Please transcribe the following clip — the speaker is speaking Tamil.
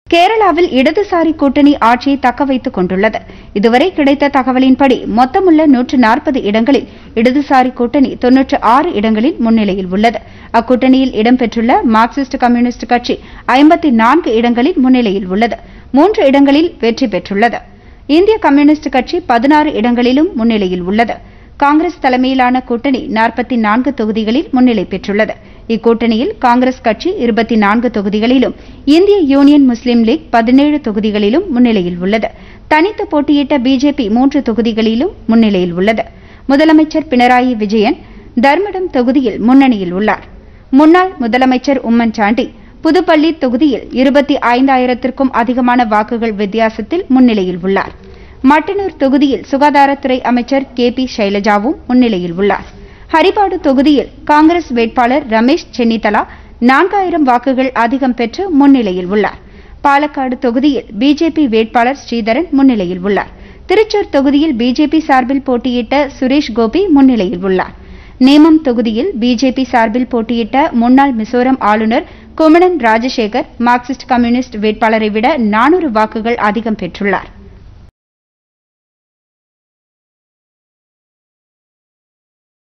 கேரளாவில் இடதுசாரி கூட்டணி ஆட்சியை தக்க வைத்துக் கொண்டுள்ளது இதுவரை கிடைத்த தகவலின்படி மொத்தமுள்ள நூற்று நாற்பது இடங்களில் இடதுசாரி கூட்டணி தொன்னூற்று ஆறு இடங்களில் முன்னிலையில் உள்ளது அக்கூட்டணியில் இடம்பெற்றுள்ள மார்க்சிஸ்ட் கம்யூனிஸ்ட் கட்சி ஐம்பத்தி நான்கு இடங்களில் முன்னிலையில் உள்ளது மூன்று இடங்களில் வெற்றி பெற்றுள்ளது இந்திய கம்யூனிஸ்ட் கட்சி பதினாறு இடங்களிலும் முன்னிலையில் உள்ளது காங்கிரஸ் தலைமையிலான கூட்டணி நாற்பத்தி நான்கு தொகுதிகளில் முன்னிலை பெற்றுள்ளது இக்கூட்டணியில் காங்கிரஸ் கட்சி இருபத்தி நான்கு தொகுதிகளிலும் இந்திய யூனியன் முஸ்லீம் லீக் பதினேழு தொகுதிகளிலும் முன்னிலையில் உள்ளது தனித்து போட்டியிட்ட பிஜேபி மூன்று தொகுதிகளிலும் முன்னிலையில் உள்ளது முதலமைச்சர் பினராயி விஜயன் தர்மடம் தொகுதியில் முன்னணியில் உள்ளார் முன்னாள் முதலமைச்சர் உம்மன் சாண்டி புதுப்பள்ளி தொகுதியில் இருபத்தி ஐந்தாயிரத்திற்கும் அதிகமான வாக்குகள் வித்தியாசத்தில் முன்னிலையில் உள்ளார் மட்டனூர் தொகுதியில் சுகாதாரத்துறை அமைச்சர் கே பி சைலஜாவும் முன்னிலையில் உள்ளார் ஹரிபாடு தொகுதியில் காங்கிரஸ் வேட்பாளர் ரமேஷ் சென்னிதலா நான்காயிரம் வாக்குகள் அதிகம் பெற்று முன்னிலையில் உள்ளார் பாலக்காடு தொகுதியில் பிஜேபி வேட்பாளர் ஸ்ரீதரன் முன்னிலையில் உள்ளார் திருச்சூர் தொகுதியில் பிஜேபி சார்பில் போட்டியிட்ட சுரேஷ் கோபி முன்னிலையில் உள்ளார் நேமம் தொகுதியில் பிஜேபி சார்பில் போட்டியிட்ட முன்னாள் மிசோரம் ஆளுநர் குமணன் ராஜசேகர் மார்க்சிஸ்ட் கம்யூனிஸ்ட் வேட்பாளரை விட நானூறு வாக்குகள் அதிகம் பெற்றுள்ளார்